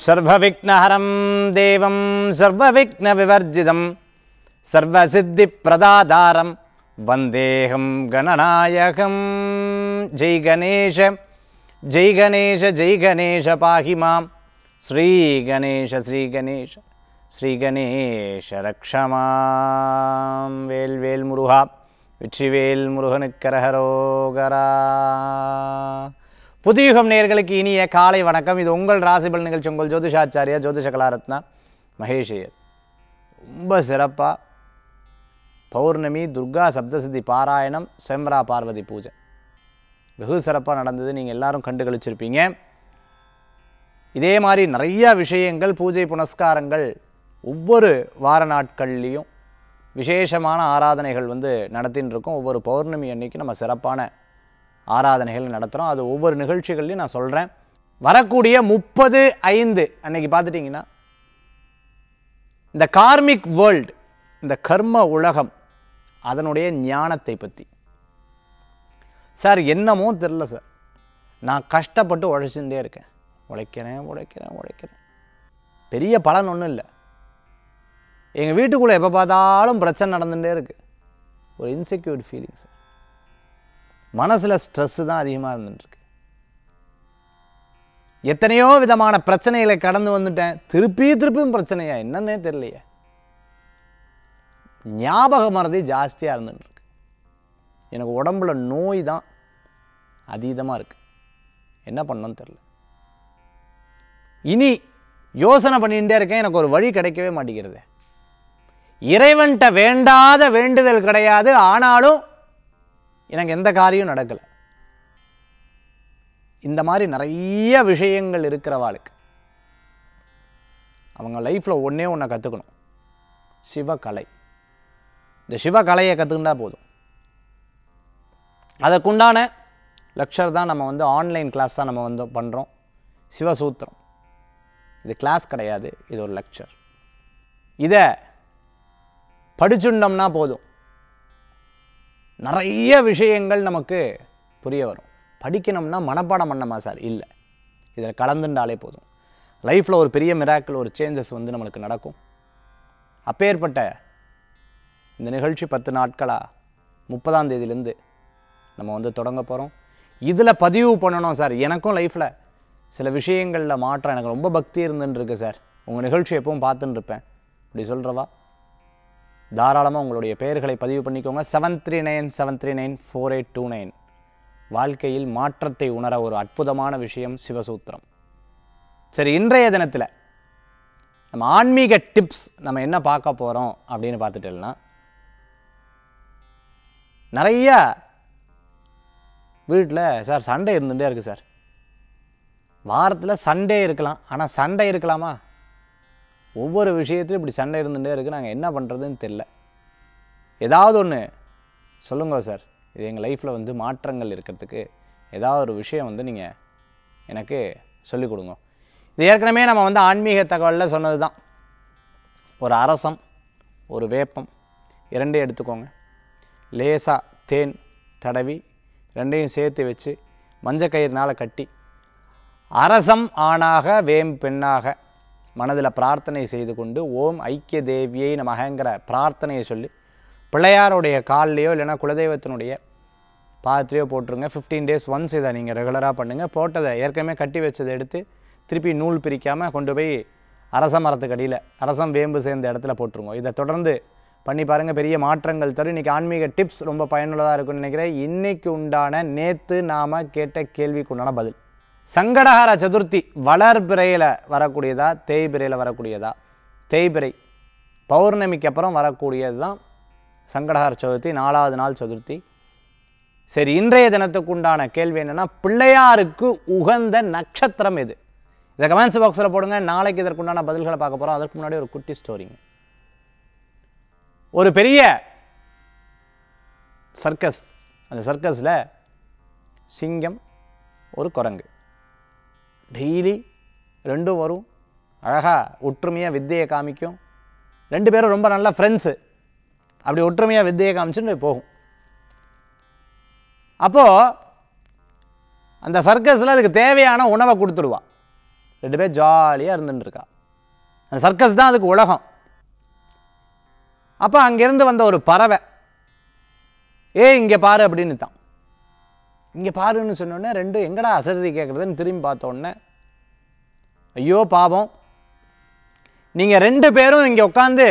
சர்வவிக்னஹரம் தேவம் சர்வவிக்ன விவர்ஜிதம் சர்வசித்திப்பிரதாதாரம் வந்தேகம் கணநாயகம் ஜெய் கணேஷ ஜெய் கணேஷ ஜெய் கணேஷ பாஹி மாம் ஸ்ரீ கணேஷ ஸ்ரீ கணேஷ ஸ்ரீ கணேஷ ரக்ஷமாம் வேல் வேல் முருகா வெற்றிவேல் முருகனுக்கரகரோகரா புதியுகம் நேர்களுக்கு இனிய காலை வணக்கம் இது உங்கள் ராசிபல் நிகழ்ச்சி உங்கள் ஜோதிஷாச்சாரியா ஜோதிஷ கலாரத்னா மகேஷையர் ரொம்ப சிறப்பாக பௌர்ணமி துர்கா சப்தசித்தி பாராயணம் செம்ரா பார்வதி பூஜை வெகு சிறப்பாக நடந்தது நீங்கள் எல்லாரும் கண்டு கழிச்சிருப்பீங்க இதே மாதிரி நிறைய விஷயங்கள் பூஜை புனஸ்காரங்கள் ஒவ்வொரு வார நாட்கள்லேயும் விசேஷமான ஆராதனைகள் வந்து நடத்தின்னு இருக்கோம் ஒவ்வொரு பௌர்ணமி அன்னைக்கு நம்ம சிறப்பான ஆராதனைகள் நடத்துகிறோம் அது ஒவ்வொரு நிகழ்ச்சிகள்லையும் நான் சொல்கிறேன் வரக்கூடிய முப்பது ஐந்து அன்னைக்கு பார்த்துட்டிங்கன்னா இந்த கார்மிக் வேர்ல்டு இந்த கர்ம உலகம் அதனுடைய ஞானத்தை பற்றி சார் என்னமோ தெரில சார் நான் கஷ்டப்பட்டு உழைச்சுட்டே இருக்கேன் உழைக்கிறேன் உழைக்கிறேன் உழைக்கிறேன் பெரிய பலன் ஒன்றும் இல்லை எங்கள் வீட்டுக்குள்ளே எப்போ பார்த்தாலும் பிரச்சனை நடந்துகிட்டே இருக்கு ஒரு இன்செக்யூர்ட் ஃபீலிங் சார் மனசில் ஸ்ட்ரெஸ்ஸு தான் அதிகமாக இருந்துட்டுருக்கு எத்தனையோ விதமான பிரச்சனைகளை கடந்து வந்துட்டேன் திருப்பி திருப்பியும் பிரச்சனையா என்னன்னே தெரியலையே ஞாபக மறதி ஜாஸ்தியாக இருந்துட்டுருக்கு எனக்கு உடம்புல நோய் தான் அதீதமாக இருக்குது என்ன பண்ணணும்னு தெரில இனி யோசனை பண்ணிகிட்டே இருக்கேன் எனக்கு ஒரு வழி கிடைக்கவே மாட்டேங்கிறது இறைவன்கிட்ட வேண்டாத வேண்டுதல் கிடையாது ஆனாலும் எனக்கு எந்த காரியம் நடக்கலை இந்த மாதிரி நிறைய விஷயங்கள் இருக்கிறவாளுக்கு அவங்க லைஃப்பில் ஒன்றே ஒன்றை கற்றுக்கணும் சிவகலை இந்த சிவகலையை கற்றுக்கிட்டா போதும் அதற்குண்டான லெக்சர் தான் நம்ம வந்து ஆன்லைன் கிளாஸ் தான் நம்ம வந்து பண்ணுறோம் சிவசூத்திரம் இது கிளாஸ் கிடையாது இது ஒரு லெக்சர் இதை படிச்சுட்டோம்னா போதும் நிறைய விஷயங்கள் நமக்கு புரிய வரும் படிக்கணும்னா மனப்பாடம் பண்ணமா சார் இல்லை இதில் கலந்துட்டாலே போதும் லைஃப்பில் ஒரு பெரிய மிராக்கிள் ஒரு சேஞ்சஸ் வந்து நம்மளுக்கு நடக்கும் அப்பேற்பட்ட இந்த நிகழ்ச்சி பத்து நாட்களாக முப்பதாம் தேதியிலேருந்து நம்ம வந்து தொடங்க போகிறோம் இதில் பதிவு பண்ணணும் சார் எனக்கும் லைஃப்பில் சில விஷயங்களில் மாற்றம் எனக்கு ரொம்ப பக்தி இருந்துருக்கு சார் உங்கள் நிகழ்ச்சி எப்பவும் பார்த்துன்னு இருப்பேன் இப்படி சொல்கிறவா தாராளமாக உங்களுடைய பெயர்களை பதிவு பண்ணிக்கோங்க seven three nine seven three nine four eight two nine வாழ்க்கையில் மாற்றத்தை உணர ஒரு அற்புதமான விஷயம் சிவசூத்திரம் சரி இன்றைய தினத்தில் நம்ம ஆன்மீக டிப்ஸ் நம்ம என்ன பார்க்க போகிறோம் அப்படின்னு பார்த்துட்டோம்னா நிறைய வீட்டில் சார் சண்டை இருந்துகிட்டே இருக்குது சார் வாரத்தில் சண்டே இருக்கலாம் ஆனால் சண்டை இருக்கலாமா ஒவ்வொரு விஷயத்துலையும் இப்படி சண்டை இருந்துகிட்டே இருக்குது நாங்கள் என்ன பண்ணுறதுன்னு தெரில ஏதாவது ஒன்று சொல்லுங்க சார் இது எங்கள் லைஃப்பில் வந்து மாற்றங்கள் இருக்கிறதுக்கு ஏதாவது ஒரு விஷயம் வந்து நீங்கள் எனக்கு சொல்லிக் கொடுங்க இது ஏற்கனவே நம்ம வந்து ஆன்மீக தகவலில் சொன்னது தான் ஒரு அரசம் ஒரு வேப்பம் இரண்டையும் எடுத்துக்கோங்க லேசாக தேன் தடவி ரெண்டையும் சேர்த்து வச்சு மஞ்சக்கயிறுனால் கட்டி அரசம் ஆணாக வேம் பெண்ணாக மனதில் பிரார்த்தனை செய்து கொண்டு ஓம் ஐக்கிய தேவியை நமகங்கிற பிரார்த்தனையை சொல்லி பிள்ளையாருடைய கால்லையோ இல்லைன்னா குலதெய்வத்தினுடைய பாதத்துலையோ போட்டுருங்க ஃபிஃப்டீன் டேஸ் ஒன்ஸ் இதை நீங்கள் ரெகுலராக பண்ணுங்கள் போட்டதை ஏற்கனவே கட்டி வச்சதை எடுத்து திருப்பி நூல் பிரிக்காமல் கொண்டு போய் அரச மரத்துக்கு அடியில் அரசம் வேம்பு சேர்ந்த இடத்துல போட்டுருங்க இதை தொடர்ந்து பண்ணி பாருங்கள் பெரிய மாற்றங்கள் தரும் இன்றைக்கி ஆன்மீக டிப்ஸ் ரொம்ப பயனுள்ளதாக இருக்கும்னு நினைக்கிறேன் இன்றைக்கி உண்டான நேற்று நாம் கேட்ட கேள்விக்கு உண்டான பதில் சங்கடஹர சதுர்த்தி வளர்பிறையில் வரக்கூடியதா தேய்பிறையில் வரக்கூடியதா தேய்பிறை பௌர்ணமிக்கு அப்புறம் வரக்கூடியது தான் சங்கடஹர சதுர்த்தி நாலாவது நாள் சதுர்த்தி சரி இன்றைய தினத்துக்கு உண்டான கேள்வி என்னென்னா பிள்ளையாருக்கு உகந்த நட்சத்திரம் எது இதை கமெண்ட்ஸ் பாக்ஸில் போடுங்க நாளைக்கு இதற்குண்டான பதில்களை பார்க்க போகிறோம் அதற்கு முன்னாடி ஒரு குட்டி ஸ்டோரிங்க ஒரு பெரிய சர்க்கஸ் அந்த சர்க்கஸில் சிங்கம் ஒரு குரங்கு டெய்லி ரெண்டும் வரும் அழகாக ஒற்றுமையாக வித்தையை காமிக்கும் ரெண்டு பேரும் ரொம்ப நல்ல ஃப்ரெண்ட்ஸு அப்படி ஒற்றுமையாக வித்தையை காமிச்சுன்னு போகும் அப்போது அந்த சர்க்கஸில் அதுக்கு தேவையான உணவை கொடுத்துடுவா ரெண்டு பேர் ஜாலியாக இருந்துட்டு இருக்கா அந்த சர்க்கஸ் தான் அதுக்கு உலகம் அப்போ அங்கேருந்து வந்த ஒரு பறவை ஏ இங்கே பாரு அப்படின்னு தான் இங்கே பாருன்னு சொன்னோடனே ரெண்டும் எங்கடா அசரதி கேட்குறதுன்னு திரும்பி பார்த்த உடனே ஐயோ பாவம் நீங்கள் ரெண்டு பேரும் இங்கே உட்காந்து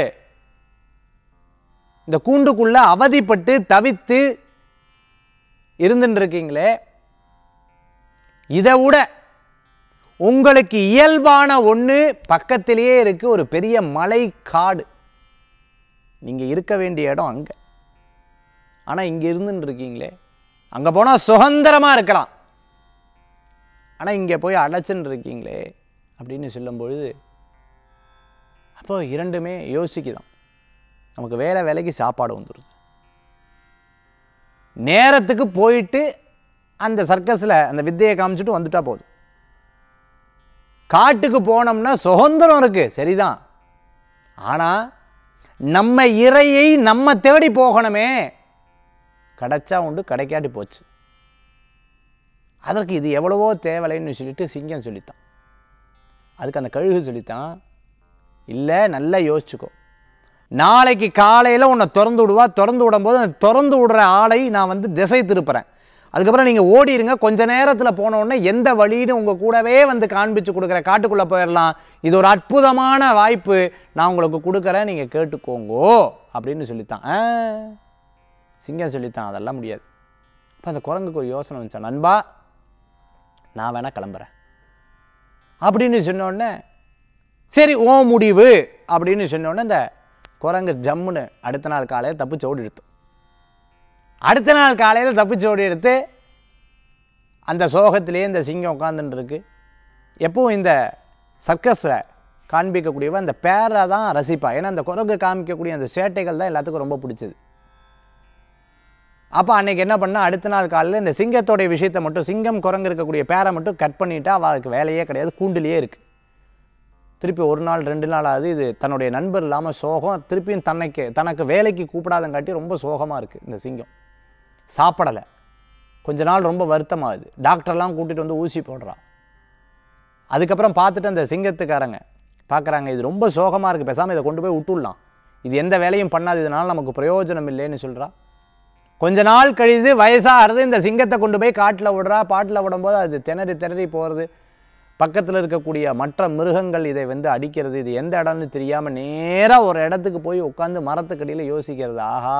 இந்த கூண்டுக்குள்ள அவதிப்பட்டு தவித்து இருந்துட்டு இருக்கீங்களே இதை விட உங்களுக்கு இயல்பான ஒன்று பக்கத்திலேயே இருக்கு ஒரு பெரிய மலை காடு நீங்கள் இருக்க வேண்டிய இடம் அங்கே ஆனால் இங்கே இருந்துட்டு இருக்கீங்களே அங்கே போனால் சுதந்திரமாக இருக்கலாம் ஆனால் இங்கே போய் அடைச்சுன்னு இருக்கீங்களே அப்படின்னு சொல்லும் பொழுது அப்போ இரண்டுமே யோசிக்குதான் நமக்கு வேலை வேலைக்கு சாப்பாடு வந்துடுது நேரத்துக்கு போயிட்டு அந்த சர்க்கஸில் அந்த வித்தையை காமிச்சிட்டு வந்துட்டா போதும் காட்டுக்கு போனோம்னா சுதந்திரம் இருக்கு சரிதான் ஆனால் நம்ம இறையை நம்ம தேடி போகணுமே கிடைச்சா உண்டு கிடைக்காட்டி போச்சு அதற்கு இது எவ்வளவோ தேவலைன்னு சொல்லிட்டு சிங்கம் சொல்லித்தான் அதுக்கு அந்த கழுகு சொல்லித்தான் இல்லை நல்லா யோசிச்சுக்கோ நாளைக்கு காலையில் உன்னை திறந்து விடுவா திறந்து விடும்போது அந்த திறந்து விடுற ஆளை நான் வந்து திசை திருப்புறேன் அதுக்கப்புறம் நீங்கள் ஓடிடுங்க கொஞ்ச நேரத்தில் போன உடனே எந்த வழின்னு உங்கள் கூடவே வந்து காண்பிச்சு கொடுக்குற காட்டுக்குள்ளே போயிடலாம் இது ஒரு அற்புதமான வாய்ப்பு நான் உங்களுக்கு கொடுக்குறேன் நீங்கள் கேட்டுக்கோங்கோ அப்படின்னு சொல்லித்தான் ஆ சிங்கம் சொல்லித்தான் அதெல்லாம் முடியாது அப்போ அந்த குரங்குக்கு ஒரு யோசனை வந்துச்சா நண்பா நான் வேணா கிளம்புறேன் அப்படின்னு சொன்னோடனே சரி ஓ முடிவு அப்படின்னு சொன்னோடனே இந்த குரங்கு ஜம்முன்னு அடுத்த நாள் காலையில் தப்பிச்சு ஓடி எடுத்து அடுத்த நாள் காலையில் தப்பிச்சு ஓடி எடுத்து அந்த சோகத்திலேயே இந்த சிங்கம் உட்காந்துட்டு இருக்கு எப்பவும் இந்த சர்க்கஸை காண்பிக்கக்கூடியவ அந்த பேரை தான் ரசிப்பா ஏன்னா அந்த குரங்கு காமிக்கக்கூடிய அந்த சேட்டைகள் தான் எல்லாத்துக்கும் ரொம்ப பிடிச்சது அப்போ அன்னைக்கு என்ன பண்ணா அடுத்த நாள் காலையில் இந்த சிங்கத்தோடைய விஷயத்தை மட்டும் சிங்கம் குரங்கு இருக்கக்கூடிய பேரை மட்டும் கட் பண்ணிட்டா அவளுக்கு வேலையே கிடையாது கூண்டுலேயே இருக்குது திருப்பி ஒரு நாள் ரெண்டு நாள் ஆகுது இது தன்னுடைய நண்பர் இல்லாமல் சோகம் திருப்பியும் தன்னைக்கு தனக்கு வேலைக்கு கூப்பிடாதங்காட்டி ரொம்ப சோகமாக இருக்குது இந்த சிங்கம் சாப்பிடலை கொஞ்ச நாள் ரொம்ப வருத்தமாகுது டாக்டர்லாம் கூட்டிகிட்டு வந்து ஊசி போடுறா அதுக்கப்புறம் பார்த்துட்டு அந்த சிங்கத்துக்காரங்க பார்க்குறாங்க இது ரொம்ப சோகமாக இருக்குது பேசாமல் இதை கொண்டு போய் விட்டுடலாம் இது எந்த வேலையும் பண்ணாது இதனால் நமக்கு பிரயோஜனம் இல்லைன்னு சொல்கிறா கொஞ்ச நாள் கழித்து வயசாகிறது இந்த சிங்கத்தை கொண்டு போய் காட்டில் விடுறா பாட்டில் விடும்போது அது திணறி திணறி போகிறது பக்கத்தில் இருக்கக்கூடிய மற்ற மிருகங்கள் இதை வந்து அடிக்கிறது இது எந்த இடம்னு தெரியாமல் நேராக ஒரு இடத்துக்கு போய் உட்காந்து மரத்துக்கடியில் யோசிக்கிறது ஆஹா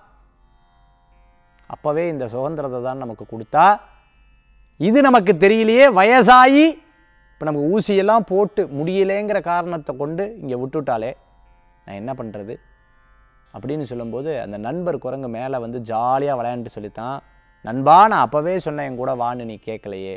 அப்போவே இந்த சுதந்திரத்தை தான் நமக்கு கொடுத்தா இது நமக்கு தெரியலையே வயசாகி இப்போ நமக்கு ஊசியெல்லாம் போட்டு முடியலேங்கிற காரணத்தை கொண்டு இங்கே விட்டுட்டாலே நான் என்ன பண்ணுறது அப்படின்னு சொல்லும்போது அந்த நண்பர் குரங்கு மேலே வந்து ஜாலியாக விளையாண்டு சொல்லித்தான் நண்பா நான் அப்போவே சொன்னேன் என் கூட வான்னு நீ கேட்கலையே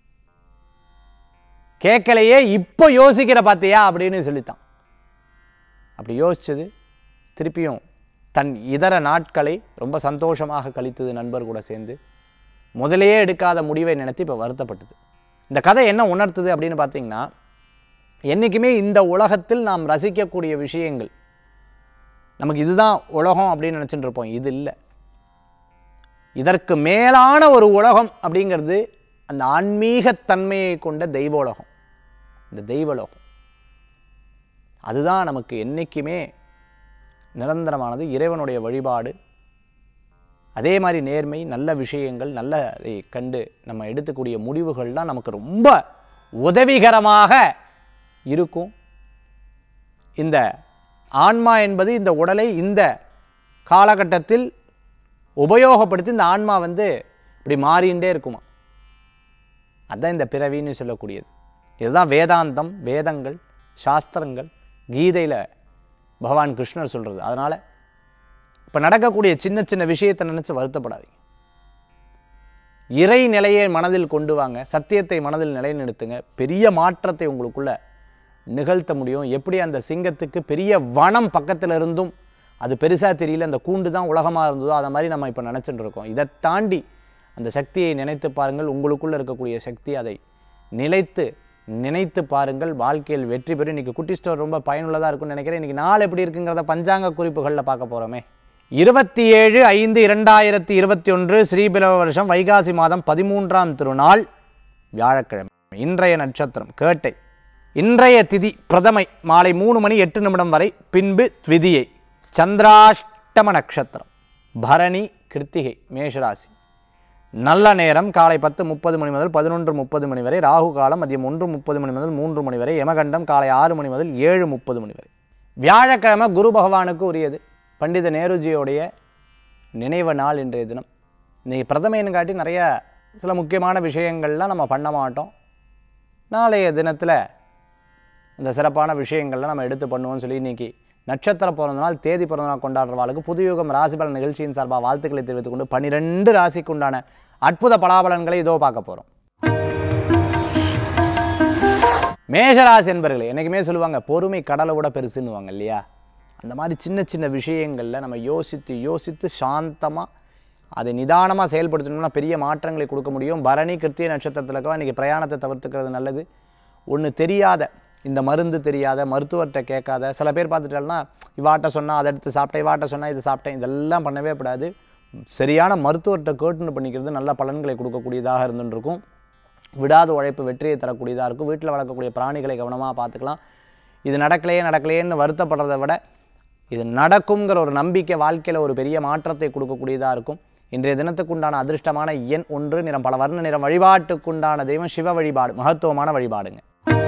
கேட்கலையே இப்போ யோசிக்கிற பார்த்தியா அப்படின்னு சொல்லித்தான் அப்படி யோசிச்சது திருப்பியும் தன் இதர நாட்களை ரொம்ப சந்தோஷமாக கழித்தது நண்பர் கூட சேர்ந்து முதலையே எடுக்காத முடிவை நினைத்து இப்போ வருத்தப்பட்டது இந்த கதை என்ன உணர்த்துது அப்படின்னு பார்த்தீங்கன்னா என்றைக்குமே இந்த உலகத்தில் நாம் ரசிக்கக்கூடிய விஷயங்கள் நமக்கு இதுதான் உலகம் அப்படின்னு நினச்சிட்டு இருப்போம் இது இல்லை இதற்கு மேலான ஒரு உலகம் அப்படிங்கிறது அந்த ஆன்மீகத்தன்மையை கொண்ட தெய்வ உலகம் இந்த தெய்வலோகம் அதுதான் நமக்கு என்றைக்குமே நிரந்தரமானது இறைவனுடைய வழிபாடு அதே மாதிரி நேர்மை நல்ல விஷயங்கள் நல்லதை கண்டு நம்ம எடுத்துக்கூடிய முடிவுகள்லாம் நமக்கு ரொம்ப உதவிகரமாக இருக்கும் இந்த ஆன்மா என்பது இந்த உடலை இந்த காலகட்டத்தில் உபயோகப்படுத்தி இந்த ஆன்மா வந்து இப்படி மாறிண்டே இருக்குமா அதுதான் இந்த பிறவின்னு சொல்லக்கூடியது இதுதான் வேதாந்தம் வேதங்கள் சாஸ்திரங்கள் கீதையில் பகவான் கிருஷ்ணர் சொல்கிறது அதனால் இப்போ நடக்கக்கூடிய சின்ன சின்ன விஷயத்தை நினச்சி வருத்தப்படாதீங்க இறை நிலையை மனதில் கொண்டு வாங்க சத்தியத்தை மனதில் நிலைநிறுத்துங்க பெரிய மாற்றத்தை உங்களுக்குள்ள நிகழ்த்த முடியும் எப்படி அந்த சிங்கத்துக்கு பெரிய வனம் பக்கத்தில் இருந்தும் அது பெருசாக தெரியல அந்த கூண்டு தான் உலகமாக இருந்ததோ அதை மாதிரி நம்ம இப்போ நினச்சிட்டு இருக்கோம் இதை தாண்டி அந்த சக்தியை நினைத்து பாருங்கள் உங்களுக்குள்ளே இருக்கக்கூடிய சக்தி அதை நிலைத்து நினைத்து பாருங்கள் வாழ்க்கையில் வெற்றி பெறும் இன்றைக்கி குட்டி ஸ்டோர் ரொம்ப பயனுள்ளதாக இருக்கும்னு நினைக்கிறேன் இன்றைக்கி நாள் எப்படி இருக்குங்கிறத பஞ்சாங்க குறிப்புகளில் பார்க்க போகிறோமே இருபத்தி ஏழு ஐந்து இரண்டாயிரத்தி இருபத்தி ஒன்று ஸ்ரீபிலவ வருஷம் வைகாசி மாதம் பதிமூன்றாம் திருநாள் வியாழக்கிழமை இன்றைய நட்சத்திரம் கேட்டை இன்றைய திதி பிரதமை மாலை மூணு மணி எட்டு நிமிடம் வரை பின்பு த்விதியை சந்திராஷ்டம நட்சத்திரம் பரணி கிருத்திகை மேஷராசி நல்ல நேரம் காலை பத்து முப்பது மணி முதல் பதினொன்று முப்பது மணி வரை ராகு காலம் மதியம் ஒன்று முப்பது மணி முதல் மூன்று மணி வரை யமகண்டம் காலை ஆறு மணி முதல் ஏழு முப்பது மணி வரை வியாழக்கிழமை குரு பகவானுக்கு உரியது பண்டித நேருஜியோடைய நினைவு நாள் இன்றைய தினம் இன்னைக்கு பிரதமைன்னு காட்டி நிறைய சில முக்கியமான விஷயங்கள்லாம் நம்ம பண்ண மாட்டோம் நாளைய தினத்தில் இந்த சிறப்பான விஷயங்கள்லாம் நம்ம எடுத்து பண்ணுவோம்னு சொல்லி இன்னைக்கு நட்சத்திர பிறந்த நாள் தேதி பிறந்த நாள் கொண்டாடுறவாளுக்கு புதுயுகம் ராசிபலன் நிகழ்ச்சியின் சார்பாக வாழ்த்துக்களை தெரிவித்துக் கொண்டு பன்னிரெண்டு ராசிக்கு உண்டான அற்புத பலாபலன்களை இதோ பார்க்க போகிறோம் மேஷராசி என்பர்களே என்றைக்குமே சொல்லுவாங்க பொறுமை கடலை விட பெருசுன்னுவாங்க இல்லையா அந்த மாதிரி சின்ன சின்ன விஷயங்களில் நம்ம யோசித்து யோசித்து சாந்தமாக அதை நிதானமாக செயல்படுத்தணும்னா பெரிய மாற்றங்களை கொடுக்க முடியும் பரணி கிருத்திய நட்சத்திரத்தில் இருக்கவா இன்றைக்கி பிரயாணத்தை தவிர்த்துக்கிறது நல்லது ஒன்று தெரியாத இந்த மருந்து தெரியாத மருத்துவர்கிட்ட கேட்காத சில பேர் பார்த்துட்டாங்கன்னா இவாட்ட சொன்னால் அதை எடுத்து சாப்பிட்டேன் இவாட்ட சொன்னால் இது சாப்பிட்டேன் இதெல்லாம் பண்ணவே கூடாது சரியான மருத்துவர்கிட்ட கேட்டுன்னு பண்ணிக்கிறது நல்ல பலன்களை கொடுக்கக்கூடியதாக இருந்துட்டு இருக்கும் விடாத உழைப்பு வெற்றியை தரக்கூடியதாக இருக்கும் வீட்டில் வளர்க்கக்கூடிய பிராணிகளை கவனமாக பார்த்துக்கலாம் இது நடக்கலையே நடக்கலையேன்னு வருத்தப்படுறதை விட இது நடக்குங்கிற ஒரு நம்பிக்கை வாழ்க்கையில் ஒரு பெரிய மாற்றத்தை கொடுக்கக்கூடியதாக இருக்கும் இன்றைய தினத்துக்குண்டான அதிர்ஷ்டமான எண் ஒன்று நிறம் பல வர்ண நிறம் வழிபாட்டுக்குண்டான தெய்வம் சிவ வழிபாடு மகத்துவமான வழிபாடுங்க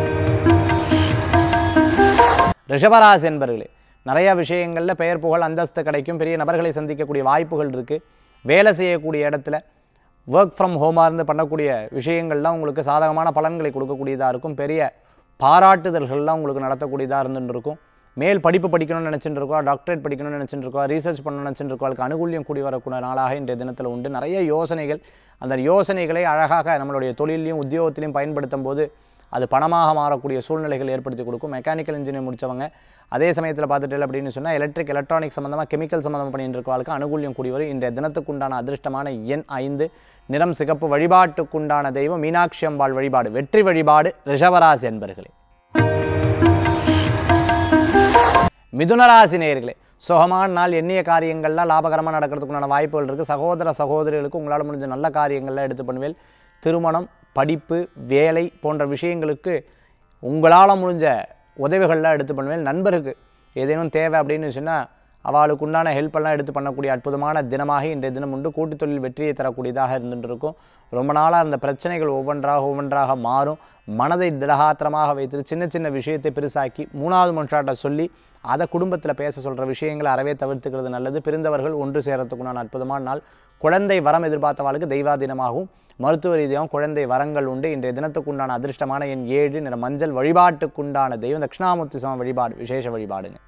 ரிஷபராசி என்பர்களே நிறைய விஷயங்களில் பெயர் புகழ் அந்தஸ்து கிடைக்கும் பெரிய நபர்களை சந்திக்கக்கூடிய வாய்ப்புகள் இருக்குது வேலை செய்யக்கூடிய இடத்துல ஒர்க் ஃப்ரம் ஹோமாக இருந்து பண்ணக்கூடிய விஷயங்கள்லாம் உங்களுக்கு சாதகமான பலன்களை கொடுக்கக்கூடியதாக இருக்கும் பெரிய பாராட்டுதல்கள்லாம் உங்களுக்கு நடத்தக்கூடியதாக இருந்துட்டு இருக்கும் மேல் படிப்பு படிக்கணும்னு நினச்சிட்டு இருக்கோம் டாக்டரேட் படிக்கணும்னு நினச்சிட்டு இருக்கோம் ரீசர்ச் பண்ணணும்னு நினச்சிட்டு இருக்கோம் அதுக்கு அனுகூல்யம் கூடி வரக்கூடிய நாளாக இன்றைய தினத்தில் உண்டு நிறைய யோசனைகள் அந்த யோசனைகளை அழகாக நம்மளுடைய தொழிலையும் உத்தியோகத்திலையும் பயன்படுத்தும் போது அது பணமாக மாறக்கூடிய சூழ்நிலைகள் ஏற்படுத்தி கொடுக்கும் மெக்கானிக்கல் இன்ஜினியர் முடித்தவங்க அதே சமயத்தில் பார்த்துட்டு அப்படின்னு சொன்னால் எலக்ட்ரிக் எலக்ட்ரானிக் சம்மந்தமாக கெமிக்கல் சம்மந்தம் பண்ணிட்டு இருக்கவங்களுக்கு அனுகூல்யம் கூடி வரும் இன்றைய தினத்துக்குண்டான அதிர்ஷ்டமான எண் ஐந்து நிறம் சிகப்பு வழிபாட்டுக்குண்டான தெய்வம் மீனாட்சி அம்பாள் வழிபாடு வெற்றி வழிபாடு ரிஷபராசி என்பர்களே மிதுனராசி நேயர்களே சுகமான நாள் எண்ணிய காரியங்கள்லாம் லாபகரமாக நடக்கிறதுக்குண்டான வாய்ப்புகள் இருக்குது சகோதர சகோதரிகளுக்கு உங்களால் முடிஞ்ச நல்ல காரியங்கள்லாம் எடுத்து பண்ணுவேன் திருமணம் படிப்பு வேலை போன்ற விஷயங்களுக்கு உங்களால் முடிஞ்ச உதவிகள்லாம் எடுத்து பண்ணுவேன் நண்பருக்கு ஏதேனும் தேவை அப்படின்னு சொன்னால் அவளுக்கு உண்டான ஹெல்ப்பெல்லாம் எடுத்து பண்ணக்கூடிய அற்புதமான தினமாக இன்றைய தினம் உண்டு கூட்டுத் தொழில் வெற்றியை தரக்கூடியதாக இருந்துட்டு இருக்கும் ரொம்ப நாளாக இருந்த பிரச்சனைகள் ஒவ்வொன்றாக ஒவ்வொன்றாக மாறும் மனதை திடகாத்திரமாக வைத்து சின்ன சின்ன விஷயத்தை பெருசாக்கி மூணாவது மனுஷாட்ட சொல்லி அதை குடும்பத்தில் பேச சொல்கிற விஷயங்களை அறவே தவிர்த்துக்கிறது நல்லது பிரிந்தவர்கள் ஒன்று சேரத்துக்குண்டான அற்புதமான நாள் குழந்தை வரம் எதிர்பார்த்தவாளுக்கு தெய்வாதீனமாகவும் மருத்துவ ரீதியாகவும் குழந்தை வரங்கள் உண்டு இன்றைய தினத்துக்குண்டான அதிர்ஷ்டமான எண் ஏழு நிற மஞ்சள் வழிபாட்டுக்குண்டான தெய்வம் தட்சிணாமூர்த்தி சம வழிபாடு விசேஷ வழிபாடுங்க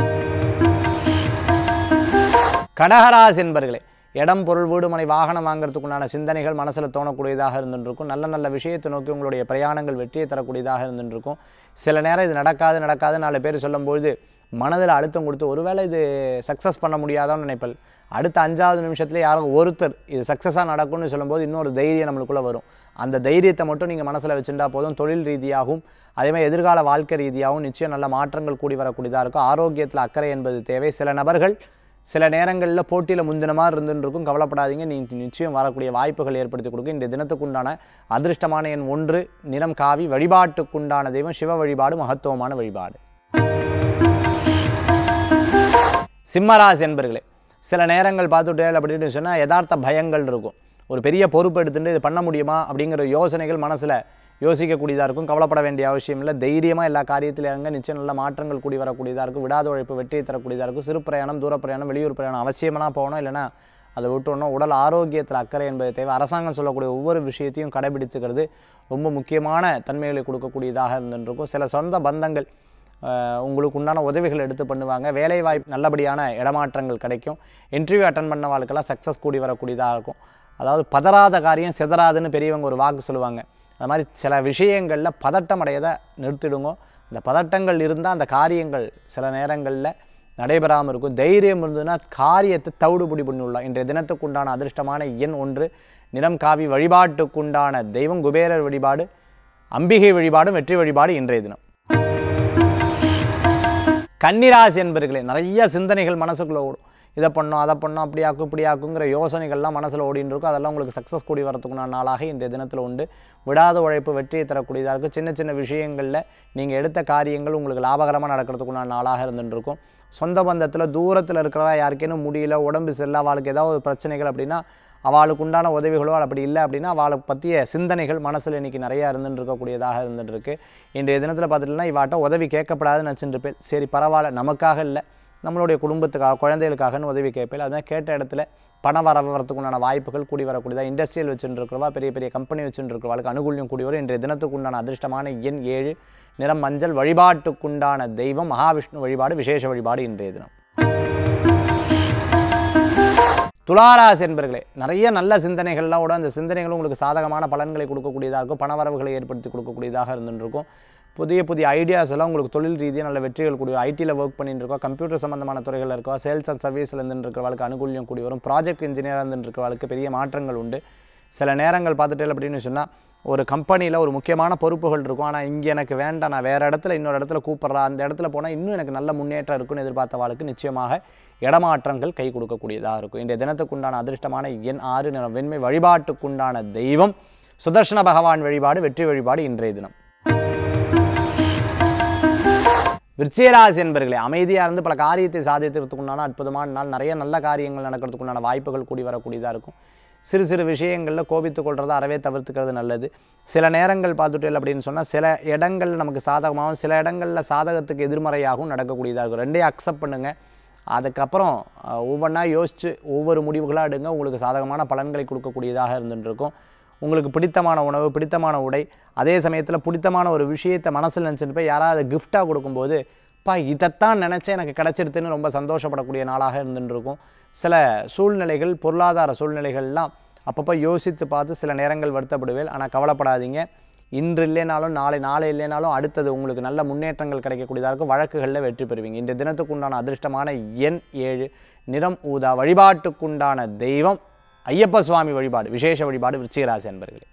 கடகராசி என்பர்களே இடம் பொருள் வீடு மனை வாகனம் வாங்குறதுக்குண்டான சிந்தனைகள் மனசில் தோணக்கூடியதாக இருந்துருக்கும் நல்ல நல்ல விஷயத்தை நோக்கி உங்களுடைய பிரயாணங்கள் வெற்றியை தரக்கூடியதாக இருந்துருக்கும் சில நேரம் இது நடக்காது நடக்காது நாலு பேர் சொல்லும்பொழுது மனதில் அழுத்தம் கொடுத்து ஒருவேளை இது சக்ஸஸ் பண்ண முடியாதான்னு நினைப்பல் அடுத்த அஞ்சாவது நிமிஷத்துல யாரோ ஒருத்தர் இது சக்ஸஸாக நடக்கும்னு சொல்லும்போது இன்னொரு தைரியம் நம்மளுக்குள்ளே வரும் அந்த தைரியத்தை மட்டும் நீங்கள் மனசில் வச்சுட்டா போதும் தொழில் ரீதியாகவும் அதே மாதிரி எதிர்கால வாழ்க்கை ரீதியாகவும் நிச்சயம் நல்ல மாற்றங்கள் கூடி வரக்கூடியதாக இருக்கும் ஆரோக்கியத்தில் அக்கறை என்பது தேவை சில நபர்கள் சில நேரங்களில் போட்டியில் முந்தின மாதிரி இருந்துன்னு இருக்கும் கவலைப்படாதீங்க நீ நிச்சயம் வரக்கூடிய வாய்ப்புகள் ஏற்படுத்தி கொடுக்கும் இந்த தினத்துக்குண்டான அதிர்ஷ்டமான எண் ஒன்று நிறம் காவி வழிபாட்டுக்குண்டான தெய்வம் சிவ வழிபாடு மகத்துவமான வழிபாடு சிம்மராசி என்பர்களே சில நேரங்கள் பார்த்துட்டே அப்படின்னு சொன்னால் யதார்த்த பயங்கள் இருக்கும் ஒரு பெரிய பொறுப்பு எடுத்துட்டு இது பண்ண முடியுமா அப்படிங்கிற யோசனைகள் மனசில் யோசிக்கக்கூடியதாக இருக்கும் கவலைப்பட வேண்டிய அவசியம் இல்லை தைரியமாக எல்லா காரியத்திலும் இறங்க நிச்சயம் நல்ல மாற்றங்கள் கூடி வரக்கூடியதாக இருக்கும் விடாத உழைப்பு வெற்றியை தரக்கூடியதாக இருக்கும் சிறு பிரயாணம் தூர பிரயாணம் வெளியூர் பிரயாணம் அவசியமாக போகணும் இல்லைன்னா அதை விட்டோம்னா உடல் ஆரோக்கியத்தில் அக்கறை என்பது தேவை அரசாங்கம் சொல்லக்கூடிய ஒவ்வொரு விஷயத்தையும் கடைபிடிச்சுக்கிறது ரொம்ப முக்கியமான தன்மைகளை கொடுக்கக்கூடியதாக இருந்துருக்கும் சில சொந்த பந்தங்கள் ஆஹ் உங்களுக்கு உண்டான உதவிகள் எடுத்து பண்ணுவாங்க வேலை வாய்ப்பு நல்லபடியான இடமாற்றங்கள் கிடைக்கும் இன்டர்வியூ அட்டன் பண்ண வாழ்க்கெல்லாம் சக்ஸஸ் கூடி வரக்கூடியதாக இருக்கும் அதாவது பதறாத காரியம் சிதறாதுன்னு பெரியவங்க ஒரு வாக்கு சொல்லுவாங்க அது மாதிரி சில விஷயங்களில் பதட்டம் அடையதை நிறுத்திடுங்க அந்த பதட்டங்கள் இருந்தால் அந்த காரியங்கள் சில நேரங்களில் நடைபெறாமல் இருக்கும் தைரியம் இருந்ததுன்னா காரியத்தை தவிடுபடி பண்ணிவிடலாம் இன்றைய தினத்துக்குண்டான அதிர்ஷ்டமான எண் ஒன்று நிறம் காவி வழிபாட்டுக்குண்டான தெய்வம் குபேரர் வழிபாடு அம்பிகை வழிபாடும் வெற்றி வழிபாடு இன்றைய தினம் கன்னிராசி என்பர்களே நிறைய சிந்தனைகள் மனசுக்குள்ள ஓடும் இதை பண்ணோம் அதை பண்ணோம் அப்படி ஆக்கும் இப்படி ஆக்குங்கிற யோசனைகள்லாம் மனசில் ஓடின்னு இருக்கும் அதெல்லாம் உங்களுக்கு சக்ஸஸ் கூடி வரத்துக்குண்டான நாளாக இன்றைய தினத்தில் உண்டு விடாத உழைப்பு வெற்றியை தரக்கூடியதாக இருக்கும் சின்ன சின்ன விஷயங்களில் நீங்கள் எடுத்த காரியங்கள் உங்களுக்கு லாபகரமாக நடக்கிறதுக்குண்டான நாளாக இருந்துட்டு இருக்கும் சொந்த பந்தத்தில் தூரத்தில் இருக்கிறவா யாருக்கேனும் முடியல உடம்பு சரியில்லை அவளுக்கு ஏதாவது ஒரு பிரச்சனைகள் அப்படின்னா அவளுக்கு உண்டான உதவிகளோ அப்படி இல்லை அப்படின்னா அவளை பற்றிய சிந்தனைகள் மனசில் இன்றைக்கி நிறையா இருந்துட்டு இருக்கக்கூடியதாக இருந்துட்டு இருக்கு இன்றைய தினத்தில் பார்த்துட்டுனா இவாட்ட உதவி கேட்கப்படாதுன்னு நினச்சிட்டு இருப்பேன் சரி பரவாயில்ல நமக்காக இல்லை நம்மளுடைய குடும்பத்துக்காக குழந்தைகளுக்காகன்னு உதவி கேட்பேன் அதுதான் கேட்ட இடத்துல பணம் வர வரத்துக்குண்டான வாய்ப்புகள் கூடி வரக்கூடியதா இண்டஸ்ட்ரியல் வச்சுட்டு இருக்கிறவா பெரிய பெரிய கம்பெனி வச்சுட்டு இருக்கிறவளுக்கு அனுகூல்யம் கூடி வரும் இன்றைய தினத்துக்கு உண்டான அதிர்ஷ்டமான எண் ஏழு நிறம் மஞ்சள் வழிபாட்டுக்குண்டான தெய்வம் மகாவிஷ்ணு வழிபாடு விசேஷ வழிபாடு இன்றைய தினம் துளாராசி என்பர்களே நிறைய நல்ல சிந்தனைகள்லாம் கூட அந்த சிந்தனைகளும் உங்களுக்கு சாதகமான பலன்களை கொடுக்கக்கூடியதாக இருக்கும் பணவரவுகளை ஏற்படுத்தி கொடுக்கக்கூடியதாக இருந்துட்டு இருக்கும் புதிய புதிய ஐடியாஸ் எல்லாம் உங்களுக்கு தொழில் ரீதியாக நல்ல வெற்றிகள் கூடிய ஐடியில் ஒர்க் பண்ணிட்டு இருக்கோம் கம்ப்யூட்டர் சம்மந்தமான துறைகள் இருக்கா சேல்ஸ் அண்ட் சர்வீஸில் இருந்துட்டு இருக்கிறவளுக்கு அனுகூல்யம் கூடி வரும் ப்ராஜெக்ட் இன்ஜினியராக இருந்துட்டு இருக்கிறவளுக்கு பெரிய மாற்றங்கள் உண்டு சில நேரங்கள் பார்த்துட்டே அப்படின்னு சொன்னால் ஒரு கம்பெனியில் ஒரு முக்கியமான பொறுப்புகள் இருக்கும் ஆனால் இங்கே எனக்கு வேண்டாம் நான் வேறு இடத்துல இன்னொரு இடத்துல கூப்பிட்றா அந்த இடத்துல போனால் இன்னும் எனக்கு நல்ல முன்னேற்றம் இருக்குன்னு எதிர்பார்த்தவாளுக்கு நிச்சயமாக இடமாற்றங்கள் கை கொடுக்கக்கூடியதாக இருக்கும் இன்றைய தினத்துக்குண்டான அதிர்ஷ்டமான எண் ஆறு நிறம் வெண்மை வழிபாட்டுக்குண்டான தெய்வம் சுதர்ஷன பகவான் வழிபாடு வெற்றி வழிபாடு இன்றைய தினம் விருச்சிகராசி என்பர்களே அமைதியாக இருந்து பல காரியத்தை சாதிக்கிறதுக்குண்டான அற்புதமான நாள் நிறைய நல்ல காரியங்கள் நடக்கிறதுக்குண்டான வாய்ப்புகள் கூடி வரக்கூடியதாக இருக்கும் சிறு சிறு விஷயங்களில் கோபித்துக் கொள்றதை அறவே தவிர்த்துக்கிறது நல்லது சில நேரங்கள் பார்த்துட்டேன் அப்படின்னு சொன்னால் சில இடங்கள் நமக்கு சாதகமாகவும் சில இடங்களில் சாதகத்துக்கு எதிர்மறையாகவும் நடக்கக்கூடியதாக இருக்கும் ரெண்டையும் அக்செப்ட் பண்ணுங்கள் அதுக்கப்புறம் அஹ், ஒவ்வொன்றா யோசித்து ஒவ்வொரு முடிவுகளாக எடுங்க உங்களுக்கு சாதகமான பலன்களை கொடுக்கக்கூடியதாக இருந்துட்டு இருக்கும் உங்களுக்கு பிடித்தமான உணவு பிடித்தமான உடை அதே சமயத்தில் பிடித்தமான ஒரு விஷயத்தை மனசில் நினச்சிட்டு போய் யாராவது கிஃப்டாக கொடுக்கும்போது பா இதைத்தான் நினச்சேன் எனக்கு கிடச்சிருதுன்னு ரொம்ப சந்தோஷப்படக்கூடிய நாளாக இருந்துட்டு இருக்கும் சில சூழ்நிலைகள் பொருளாதார சூழ்நிலைகள்லாம் அப்பப்போ யோசித்து பார்த்து சில நேரங்கள் வருத்தப்படுவேன் ஆனால் கவலைப்படாதீங்க இன்று இல்லைனாலும் நாளை நாளை இல்லைனாலும் அடுத்தது உங்களுக்கு நல்ல முன்னேற்றங்கள் கிடைக்கக்கூடியதாக இருக்கும் வழக்குகளில் வெற்றி பெறுவீங்க இந்த தினத்துக்குண்டான அதிர்ஷ்டமான எண் ஏழு நிறம் ஊதா வழிபாட்டுக்குண்டான தெய்வம் ஐயப்ப சுவாமி வழிபாடு விசேஷ வழிபாடு விருச்சிகராசி அன்பர்களே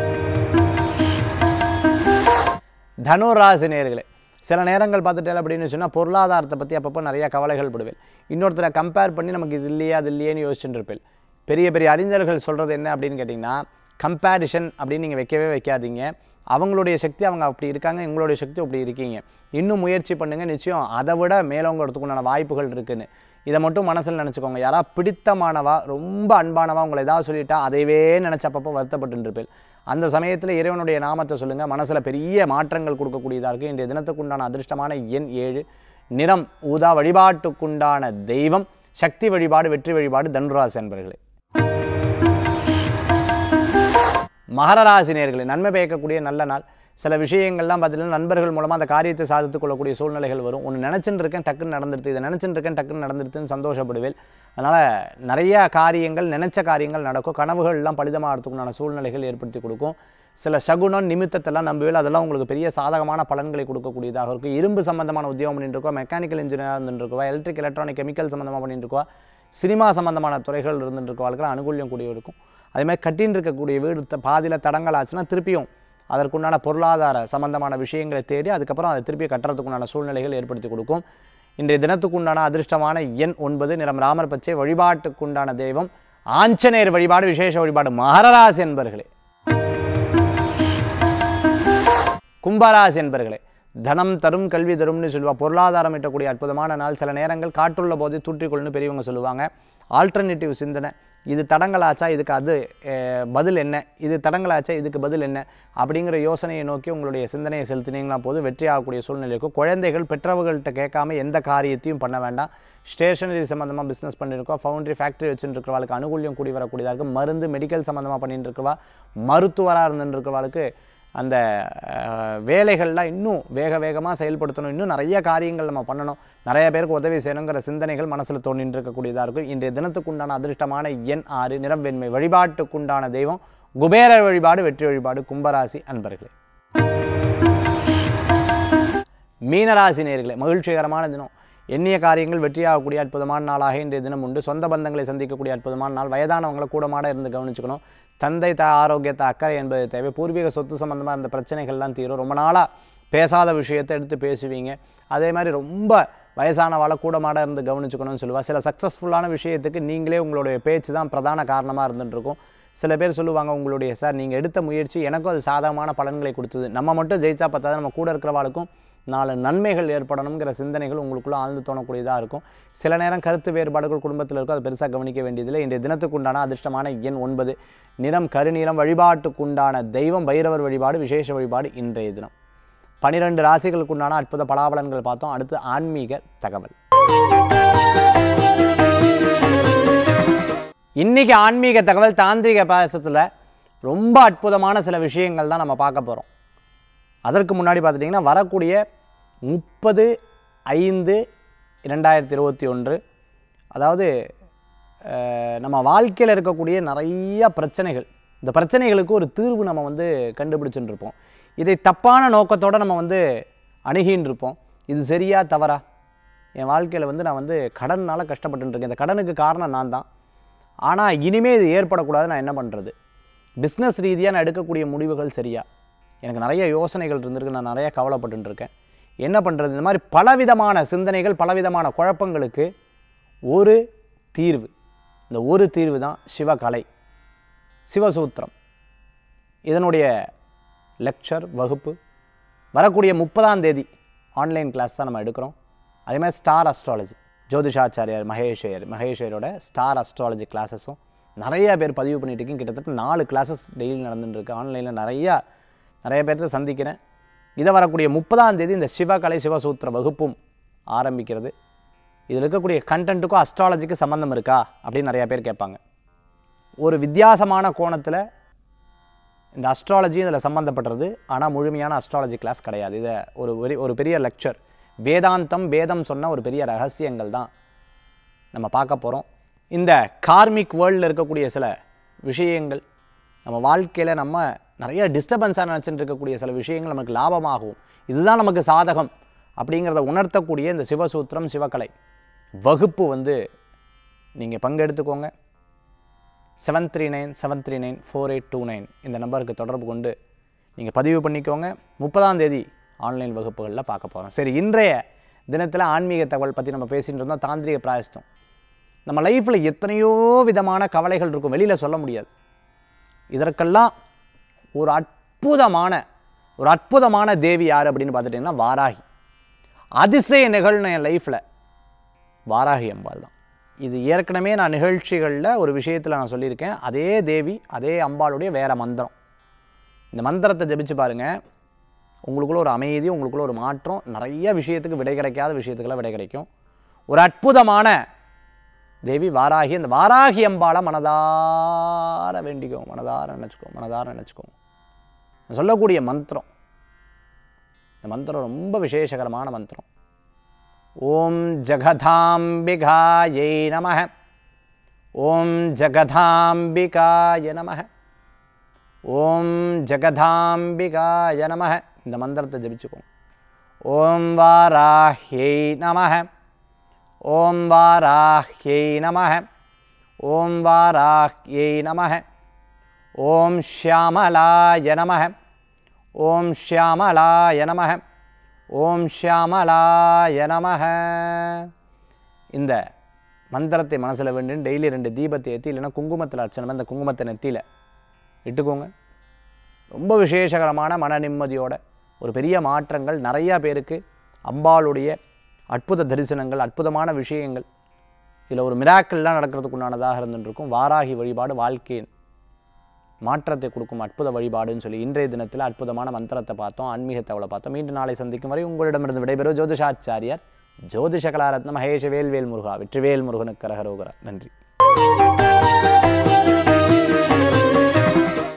தனுராசி நேர்களே சில நேரங்கள் பார்த்துட்டேன் அப்படின்னு சொன்னால் பொருளாதாரத்தை பற்றி அப்பப்போ நிறைய கவலைகள் படுவேன் இன்னொருத்தரை கம்பேர் பண்ணி நமக்கு இது இல்லையா அது இல்லையேன்னு யோசிச்சுட்டு இருப்பேன் பெரிய பெரிய அறிஞர்கள் சொல்கிறது என்ன அப்படின்னு கேட்டிங்கன்னா கம்பேரிஷன் அப்படின்னு நீங்கள் வைக்கவே வைக்காதீங்க அவங்களுடைய சக்தி அவங்க அப்படி இருக்காங்க எங்களுடைய சக்தி அப்படி இருக்கீங்க இன்னும் முயற்சி பண்ணுங்கள் நிச்சயம் அதை விட மேலோங்கிறதுக்குண்டான வாய்ப்புகள் இருக்குன்னு இதை மட்டும் மனசில் நினச்சிக்கோங்க யாரா பிடித்தமானவா ரொம்ப அன்பானவா உங்களை ஏதாவது சொல்லிட்டா அதையவே நினச்சப்பப்போ வருத்தப்பட்டு இருப்பேன் அந்த சமயத்தில் இறைவனுடைய நாமத்தை சொல்லுங்கள் மனசில் பெரிய மாற்றங்கள் கொடுக்கக்கூடியதாக இருக்குது இன்றைய தினத்துக்குண்டான அதிர்ஷ்டமான எண் ஏழு நிறம் ஊதா வழிபாட்டுக்குண்டான தெய்வம் சக்தி வழிபாடு வெற்றி வழிபாடு தனுராசி என்பர்களே மகர ராசி நேயர்களே நன்மை பயக்கக்கூடிய நல்ல நாள் சில விஷயங்கள்லாம் பார்த்தீங்கன்னா நண்பர்கள் மூலமாக அந்த காரியத்தை சாதித்துக் கொள்ளக்கூடிய சூழ்நிலைகள் வரும் ஒன்று நினச்சிட்டு இருக்கேன் டக்குன்னு நடந்துடுது இதை நினச்சிட்டு இருக்கேன் டக்குன்னு நடந்துடுதுன்னு சந்தோஷப்படுவேன் அதனால் நிறைய காரியங்கள் நினைச்ச காரியங்கள் நடக்கும் கனவுகள்லாம் பலிதமாகிறதுக்குண்டான சூழ்நிலைகள் ஏற்படுத்தி கொடுக்கும் சில சகுனம் நிமித்தத்தெல்லாம் நம்புவேல் அதெல்லாம் உங்களுக்கு பெரிய சாதகமான பலன்களை கொடுக்கக்கூடியதாக இருக்கும் இரும்பு சம்பந்தமான உத்தியோகம் பண்ணிட்டு இருக்கோம் மெக்கானிக்கல் இன்ஜினியர் இருந்துட்டு இருக்கோம் எலக்ட்ரிக் எலக்ட்ரானிக் கெமிக்கல் சம்மந்தமாக பண்ணிட்டு இருக்கோம் சினிமா சம்பந்தமான துறைகள் இருந்துட்டு இருக்கவர்களுக்கு அனுகூல்யம் கூடிய இருக்கும் அதே மாதிரி கட்டின்னு இருக்கக்கூடிய வீடு த- பாதியில் தடங்கள் ஆச்சுன்னா திருப்பியும் அதற்குண்டான பொருளாதார சம்பந்தமான விஷயங்களை தேடி அதுக்கப்புறம் அதை திருப்பி கட்டுறதுக்குண்டான சூழ்நிலைகள் ஏற்படுத்தி கொடுக்கும் இன்றைய தினத்துக்குண்டான அதிர்ஷ்டமான எண் ஒன்பது நிறம் ராமர் பச்சை வழிபாட்டுக்குண்டான தெய்வம் ஆஞ்சநேயர் வழிபாடு விசேஷ வழிபாடு மகரராசி என்பர்களே கும்பராசி என்பர்களே தனம் தரும் கல்வி தரும்னு சொல்லுவா பொருளாதாரம் ஈட்டக்கூடிய அற்புதமான நாள் சில நேரங்கள் காற்றுள்ள போதே தூற்றிக்கொள்ளுன்னு பெரியவங்க சொல்லுவாங்க ஆல்டர்னேட்டிவ் சிந்தனை இது தடங்களாச்சா இதுக்கு அது அஹ், பதில் என்ன இது தடங்களாச்சா இதுக்கு பதில் என்ன அப்படிங்கிற யோசனையை நோக்கி உங்களுடைய சிந்தனையை செலுத்தினீங்களா போது வெற்றி ஆகக்கூடிய சூழ்நிலை இருக்கும் குழந்தைகள் பெற்றவர்கள்ட்ட கேட்காம எந்த காரியத்தையும் பண்ண வேண்டாம் ஸ்டேஷனரி சம்மந்தமாக பிஸ்னஸ் பண்ணியிருக்கோம் ஃபவுண்டரி ஃபேக்ட்ரி வச்சுட்டு இருக்கிறவாளுக்கு அனுகூல்யம் கூடி வரக்கூடியதாக இருக்கும் மருந்து மெடிக்கல் சம்மந்தமாக பண்ணிட்டு இருக்கவா மருத்துவராக இருந்துட்டு இருக்கிறவாளுக்கு அந்த அஹ், வேலைகள்லாம் இன்னும் வேக வேகமாக செயல்படுத்தணும் இன்னும் நிறைய காரியங்கள் நம்ம பண்ணணும் நிறைய பேருக்கு உதவி செய்யணுங்கிற சிந்தனைகள் மனசில் தோண்டிட்டு இருக்கக்கூடியதாக இருக்கும் இன்றைய தினத்துக்குண்டான அதிர்ஷ்டமான எண் ஆறு நிறம் வெண்மை வழிபாட்டுக்குண்டான தெய்வம் குபேரர் வழிபாடு வெற்றி வழிபாடு கும்பராசி அன்பர்களே மீனராசி நேர்களே மகிழ்ச்சிகரமான தினம் எண்ணிய காரியங்கள் வெற்றியாகக்கூடிய அற்புதமான நாளாக இன்றைய தினம் உண்டு சொந்த பந்தங்களை சந்திக்கக்கூடிய அற்புதமான நாள் வயதானவங்களை கூடமாட இருந்து கவனிச்சுக்கணும் தந்தை த ஆரோக்கியத்தை அக்கறை என்பது தேவை பூர்வீக சொத்து சம்பந்தமாக இருந்த பிரச்சனைகள்லாம் தீரும் ரொம்ப நாளாக பேசாத விஷயத்தை எடுத்து பேசுவீங்க அதே மாதிரி ரொம்ப வயசானவாளை கூட மாட இருந்து கவனிச்சுக்கணும்னு சொல்லுவா சில சக்ஸஸ்ஃபுல்லான விஷயத்துக்கு நீங்களே உங்களுடைய பேச்சு தான் பிரதான காரணமாக இருந்துட்டு இருக்கும் சில பேர் சொல்லுவாங்க உங்களுடைய சார் நீங்கள் எடுத்த முயற்சி எனக்கும் அது சாதகமான பலன்களை கொடுத்தது நம்ம மட்டும் ஜெயிச்சா பத்தாது நம்ம கூட இருக்கிறவாளுக்கும் நாலு நன்மைகள் ஏற்படணுங்கிற சிந்தனைகள் உங்களுக்குள்ள ஆழ்ந்து தோணக்கூடியதாக இருக்கும் சில நேரம் கருத்து வேறுபாடுகள் குடும்பத்தில் இருக்கும் அது பெருசாக கவனிக்க வேண்டியதில்லை இன்றைய தினத்துக்கு உண்டான அதிர்ஷ்டமான எண் ஒன்பது நிறம் கருநீலம் வழிபாட்டுக்குண்டான தெய்வம் பைரவர் வழிபாடு விசேஷ வழிபாடு இன்றைய தினம் பனிரெண்டு ராசிகளுக்குண்டான அற்புத பலாபலன்கள் பார்த்தோம் அடுத்து ஆன்மீக தகவல் இன்னைக்கு ஆன்மீக தகவல் தாந்திரிக பாயசத்தில் ரொம்ப அற்புதமான சில விஷயங்கள் தான் நம்ம பார்க்க போகிறோம் அதற்கு முன்னாடி பார்த்துட்டிங்கன்னா வரக்கூடிய முப்பது ஐந்து இரண்டாயிரத்தி இருபத்தி ஒன்று அதாவது அஹ், நம்ம வாழ்க்கையில் இருக்கக்கூடிய நிறைய பிரச்சனைகள் இந்த பிரச்சனைகளுக்கு ஒரு தீர்வு நம்ம வந்து கண்டுபிடிச்சுட்டு இருப்போம் இதை தப்பான நோக்கத்தோடு நம்ம வந்து அணுகின்னு இருப்போம் இது சரியா தவறா என் வாழ்க்கையில் வந்து நான் வந்து கடனால் கஷ்டப்பட்டுட்டு இருக்கேன் இந்த கடனுக்கு காரணம் நான் தான் ஆனால் இனிமே இது ஏற்படக்கூடாது நான் என்ன பண்ணுறது பிஸ்னஸ் ரீதியாக நான் எடுக்கக்கூடிய முடிவுகள் சரியா எனக்கு நிறைய யோசனைகள் இருந்திருக்கு நான் நிறைய கவலைப்பட்டுட்டு இருக்கேன் என்ன பண்ணுறது இந்த மாதிரி பலவிதமான சிந்தனைகள் பலவிதமான குழப்பங்களுக்கு ஒரு தீர்வு இந்த ஒரு தீர்வு தான் சிவகலை சிவசூத்திரம் இதனுடைய லெக்சர் வகுப்பு வரக்கூடிய முப்பதாம் தேதி ஆன்லைன் கிளாஸ் தான் நம்ம எடுக்கிறோம் அதே மாதிரி ஸ்டார் அஸ்ட்ராலஜி ஜோதிஷாச்சாரியார் மகேஷையர் மகேஷையரோட ஸ்டார் அஸ்ட்ராலஜி கிளாஸஸும் நிறைய பேர் பதிவு பண்ணிட்டு இருக்கீங்க கிட்டத்தட்ட நாலு கிளாஸஸ் டெய்லி நடந்துட்டு இருக்கு ஆன்லைனில் நிறையா நிறைய பேர்த்த சந்திக்கிறேன் இதை வரக்கூடிய முப்பதாம் தேதி இந்த சிவகலை சிவசூத்திர வகுப்பும் ஆரம்பிக்கிறது இதில் இருக்கக்கூடிய கண்டென்ட்டுக்கும் அஸ்ட்ராலஜிக்கும் சம்மந்தம் இருக்கா அப்படின்னு நிறைய பேர் கேட்பாங்க ஒரு வித்தியாசமான கோணத்தில் இந்த அஸ்ட்ராலஜி இதில் சம்மந்தப்பட்டது ஆனால் முழுமையான அஸ்ட்ராலஜி கிளாஸ் கிடையாது இதை ஒரு பெரிய ஒரு பெரிய லெக்சர் வேதாந்தம் வேதம் சொன்ன ஒரு பெரிய ரகசியங்கள் தான் நம்ம பார்க்க போகிறோம் இந்த கார்மிக் வேர்ல்டில் இருக்கக்கூடிய சில விஷயங்கள் நம்ம வாழ்க்கையில் நம்ம நிறைய டிஸ்டர்பன்ஸாக நினச்சிட்டு இருக்கக்கூடிய சில விஷயங்கள் நமக்கு லாபமாகும் இதுதான் நமக்கு சாதகம் அப்படிங்கிறத உணர்த்தக்கூடிய இந்த சிவசூத்திரம் சிவகலை வகுப்பு வந்து நீங்கள் பங்கெடுத்துக்கோங்க seven three nine seven three nine four eight two nine இந்த நம்பருக்கு தொடர்பு கொண்டு நீங்கள் பதிவு பண்ணிக்கோங்க முப்பதாம் தேதி ஆன்லைன் வகுப்புகளில் பார்க்க போகிறோம் சரி இன்றைய தினத்தில் ஆன்மீக தகவல் பற்றி நம்ம பேசிகிட்டு இருந்தோம் தாந்திரிக பிராயஸ்தம் நம்ம லைஃப்பில் எத்தனையோ விதமான கவலைகள் இருக்கும் வெளியில் சொல்ல முடியாது இதற்கெல்லாம் ஒரு அற்புதமான ஒரு அற்புதமான தேவி யார் அப்படின்னு பார்த்துட்டிங்கன்னா வாராகி அதிசய நிகழ்வு என் லைஃப்பில் வாராகி அம்பாள் தான் இது ஏற்கனவே நான் நிகழ்ச்சிகளில் ஒரு விஷயத்தில் நான் சொல்லியிருக்கேன் அதே தேவி அதே அம்பாளுடைய வேற மந்திரம் இந்த மந்திரத்தை ஜெபிச்சு பாருங்கள் உங்களுக்குள்ள ஒரு அமைதி உங்களுக்குள்ள ஒரு மாற்றம் நிறைய விஷயத்துக்கு விடை கிடைக்காத விஷயத்துக்கெல்லாம் விடை கிடைக்கும் ஒரு அற்புதமான தேவி வாராகி அந்த வாராகி அம்பாளை மனதார வேண்டிக்கோங்க மனதார நினச்சிக்கோங்க மனதார நினச்சிக்கோங்க நான் சொல்லக்கூடிய மந்திரம் இந்த மந்திரம் ரொம்ப விசேஷகரமான மந்திரம் ஓம் ஜகதாம்பிகாயை நம ஓம் ஜகதாம்பிகாய நம ஓம் ஜகதாம்பிகாய நம இந்த மந்திரத்தை ஜபிச்சுக்கோங்க ஓம் வாராஹ்யை நம ஓம் வாராஹ்யை நம ஓம் வாராஹ்யை நம ஓம் ஷியாமலாய நம ஓம் ஷியாமலாய நம ஓம் ஷியாமலாய நம இந்த மந்திரத்தை மனசில் வேண்டின்னு டெய்லி ரெண்டு தீபத்தை ஏற்றி இல்லைன்னா குங்குமத்தில் அர்ச்சனை அந்த குங்குமத்தை நெத்தியில் இட்டுக்கோங்க ரொம்ப விசேஷகரமான மன நிம்மதியோட ஒரு பெரிய மாற்றங்கள் நிறையா பேருக்கு அம்பாளுடைய அற்புத தரிசனங்கள் அற்புதமான விஷயங்கள் இதில் ஒரு மிராக்கள்லாம் நடக்கிறதுக்கு உண்டானதாக இருந்துட்டு இருக்கும் வாராகி வழிபாடு வாழ்க்கையின் மாற்றத்தை கொடுக்கும் அற்புத வழிபாடுன்னு சொல்லி இன்றைய தினத்தில் அற்புதமான மந்திரத்தை பார்த்தோம் ஆன்மீக தகவலை பார்த்தோம் மீண்டும் நாளை சந்திக்கும் வரை உங்களிடமிருந்து விடைபெறும் ஜோதிஷாச்சாரியார் ஜோதிஷ கலாரத்ன மகேஷ வேல்வேல் முருகா வெற்றிவேல் முருகனுக்கு கரகரோகரா நன்றி